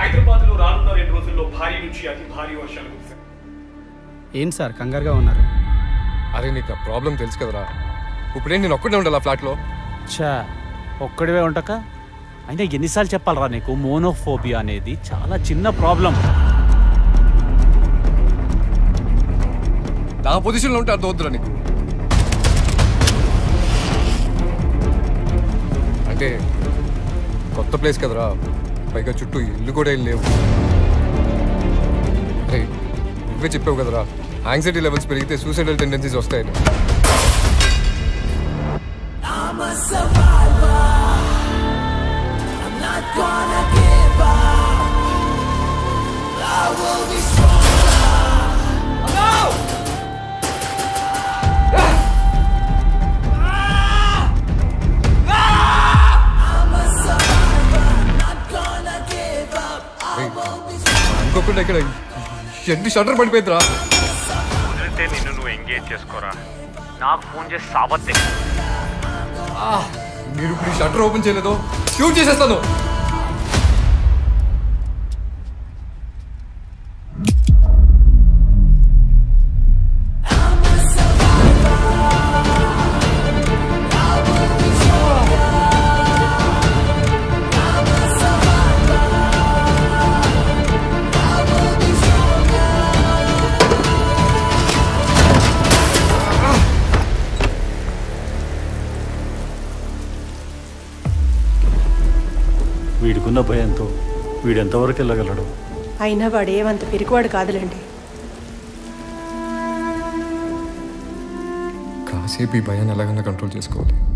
హైదరాబాద్ లో రానున్న రెండు రోజుల్లో భారీ నుంచి అతి భారీ వర్షాలు కురిశాయి ఏంటి సార్ కంగారుగా ఉన్నారు అరే నీకు నా ప్రాబ్లం తెలుసు కదరా ఇప్పుడేం నేను ఒక్కడే ఉండాలి ఆ ఫ్లాట్లో చా ఒక్కడివే ఉండక అయినా ఎన్నిసార్లు చెప్పాలరా నీకు మోనోఫోబియా అనేది చాలా చిన్న ప్రాబ్లం నా పొజిషన్లో ఉంటే అర్థం వద్దురా నీకు అంటే కొత్త ప్లేస్ కదరా పైగా చుట్టూ ఇల్లు కూడా ఏం లేవు అరే నువ్వే చెప్పావు కదరా యాంగ్జైటీ లెవెల్స్ పెరిగితే సూసైడల్ టెండెన్సీస్ వస్తాయని అనుకోకుండా ఇక్కడ ఎన్ని షటర్ పడిపోయిందిరా కుదిరితే నిన్ను నువ్వు ఎంగేజ్ చేసుకోరా నాకు ఫోన్ చేసి సావత్తే ఆ, మీరు ఇప్పుడు షటర్ ఓపెన్ చేయలేదో షూట్ చేసేస్తాను వీడికున్న భయంతో వీడు ఎంతవరకు వెళ్ళగలడు అయినా వాడు ఏమంత పిరికివాడు కాదులేండి కాసేపు ఈ భయాన్ని ఎలాగైనా కంట్రోల్ చేసుకోవాలి